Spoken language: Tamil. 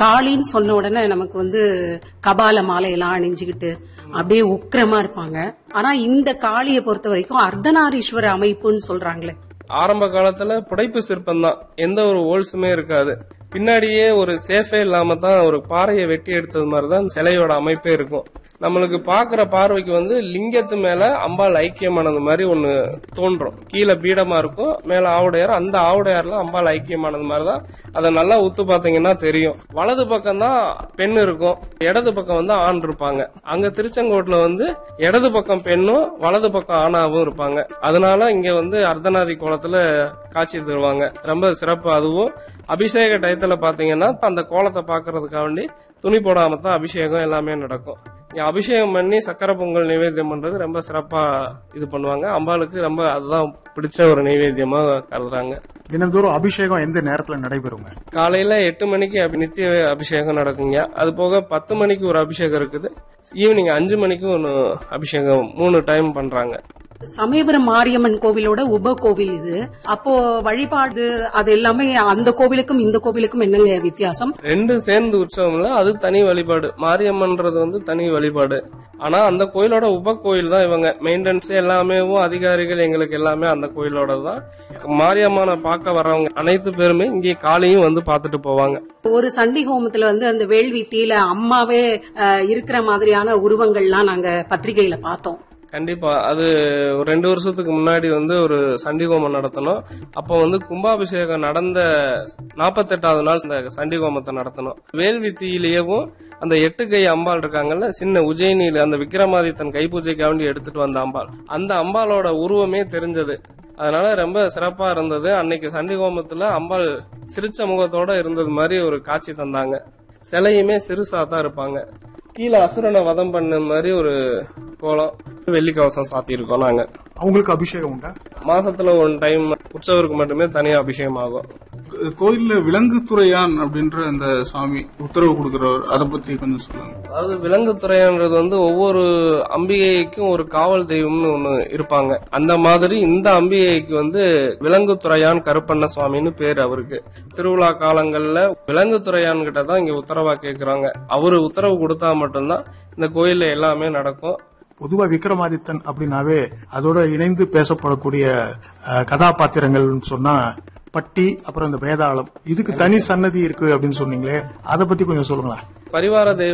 காளின்னு சொன்ன உடனே நமக்கு வந்து கபால மாலையெல்லாம் அணிஞ்சுக்கிட்டு அப்படியே உக்கிரமா இருப்பாங்க ஆனா இந்த காளியை பொறுத்த வரைக்கும் அர்த்தநாரீஸ்வர அமைப்புன்னு சொல்றாங்களே ஆரம்ப காலத்துல புடைப்பு சிற்பம் தான் எந்த ஒரு ஹோல்ஸுமே இருக்காது பின்னாடியே ஒரு சேஃபே இல்லாம தான் ஒரு பாறையை வெட்டி எடுத்தது மாதிரி தான் சிலையோட அமைப்பே இருக்கும் நம்மளுக்கு பாக்குற பார்வைக்கு வந்து லிங்கத்து மேல அம்பாள் ஐக்கியமானது மாதிரி ஒண்ணு தோன்றும் கீழே பீடமா இருக்கும் மேல ஆவுடையார் அந்த ஆவுடையார்ல அம்பாள் ஐக்கியமானது மாதிரி தான் அதை நல்லா உத்து பாத்தீங்கன்னா தெரியும் வலது பக்கம் தான் பெண் இருக்கும் இடது பக்கம் வந்து ஆண் இருப்பாங்க அங்க திருச்செங்கோட்டுல வந்து இடது பக்கம் பெண்ணும் வலது பக்கம் ஆணாவும் இருப்பாங்க அதனால இங்க வந்து அர்த்தநாதி கோலத்துல காட்சி தருவாங்க ரொம்ப சிறப்பு அதுவும் அபிஷேக டயத்துல பாத்தீங்கன்னா அந்த கோலத்தை பாக்குறதுக்காண்டி துணி போடாம தான் அபிஷேகம் எல்லாமே நடக்கும் இங்க அபிஷேகம் பண்ணி சக்கரை பொங்கல் நைவேத்தியம் பண்றது ரொம்ப சிறப்பா இது பண்ணுவாங்க அம்பாளுக்கு ரொம்ப அதுதான் பிடிச்ச ஒரு நைவேத்தியமா கருதுறாங்க தினந்தோறும் அபிஷேகம் எந்த நேரத்துல நடைபெறுங்க காலையில எட்டு மணிக்கு அபி- நித்திய அபிஷேகம் நடக்குங்க அது போக பத்து மணிக்கு ஒரு அபிஷேகம் இருக்குது ஈவினிங் அஞ்சு மணிக்கு ஒன்று அபிஷேகம் மூணு டைம் பண்றாங்க சமயபுரம் மாரியம்மன் கோவிலோட உப கோவில் இது அப்போ வழிபாடு அது எல்லாமே அந்த கோவிலுக்கும் இந்த கோவிலுக்கும் என்னங்க வித்தியாசம் ரெண்டும் சேர்ந்து உற்சவம் இல்ல அது தனி வழிபாடு மாரியம்மன்றது வந்து தனி வழிபாடு ஆனா அந்த கோயிலோட உப கோயில் தான் இவங்க மெயின்டெனன்ஸ் எல்லாமே அதிகாரிகள் எங்களுக்கு எல்லாமே அந்த கோயிலோட தான் மாரியம்மனை பார்க்க வர்றவங்க அனைத்து பேருமே இங்கே காலையும் வந்து பார்த்துட்டு போவாங்க ஒரு சண்டி ஹோமத்துல வந்து அந்த வேள்வி தீல அம்மாவே அஹ், இருக்கிற மாதிரியான உருவங்கள்லாம் நாங்க பத்திரிகையில பார்த்தோம் கண்டிப்பா அது ஒரு ரெண்டு வருஷத்துக்கு முன்னாடி வந்து ஒரு சண்டி ஹோமம் நடத்தணும் அப்போ வந்து கும்பாபிஷேகம் நடந்த நாற்பத்தெட்டாவது நாள் இந்த சண்டி ஹோமத்தை நடத்தணும் வேள்வி தீயிலேயும் அந்த எட்டு கை அம்பாள் இருக்காங்கல்ல சின்ன உஜயினியில அந்த விக்ரமாதித்தன் கைப்பூஜைக்காண்டி எடுத்துட்டு வந்த அம்பாள் அந்த அம்பாளோட உருவமே தெரிஞ்சது அதனால ரொம்ப சிறப்பா இருந்தது அன்னைக்கு சண்டி ஹோமத்துல அம்பாள் சிரிச்ச முகத்தோட இருந்தது மாதிரி ஒரு காட்சி தந்தாங்க சிலையுமே சிறுசா தான் இருப்பாங்க கீழே அசுரனை வதம் பண்ண மாதிரி ஒரு கோலம் வெள்ளி கவசம் சாத்தியிருக்கோம் நாங்க அவங்களுக்கு அபிஷேகம் உண்டா மாசத்துல ஒன் டைம் உற்சவருக்கு மட்டுமே தனியா அபிஷேகம் ஆகும் கோயில்ல விலங்குத்துறையான் அப்படின்ற அந்த சாமி உத்தரவு கொடுக்கிறவர் அதை பத்தி கொஞ்சம் சொல்லுங்க அதாவது விலங்கு துறைன்றது வந்து ஒவ்வொரு அம்பிகைக்கும் ஒரு காவல் தெய்வம்னு ஒண்ணு இருப்பாங்க அந்த மாதிரி இந்த அம்பிகைக்கு வந்து விலங்கு துறையான் கருப்பண்ண சுவாமின்னு பேர் அவருக்கு திருவிழா காலங்கள்ல விலங்கு துறையான் கிட்ட தான் இங்க உத்தரவா கேக்குறாங்க அவரு உத்தரவு கொடுத்தா மட்டும்தான் இந்த கோயில்ல எல்லாமே நடக்கும் பொதுவா விக்ரமாதித்தன் அப்படின்னாவே அதோட இணைந்து பேசப்படக்கூடிய அஹ், கதாபாத்திரங்கள்னு சொன்னா பட்டி அப்புறம் இந்த வேதாளம் இதுக்கு தனி சன்னதி இருக்கு அப்படின்னு சொன்னீங்களே அதை பத்தி கொஞ்சம் சொல்லுங்களேன் பரிவார தெய்வம்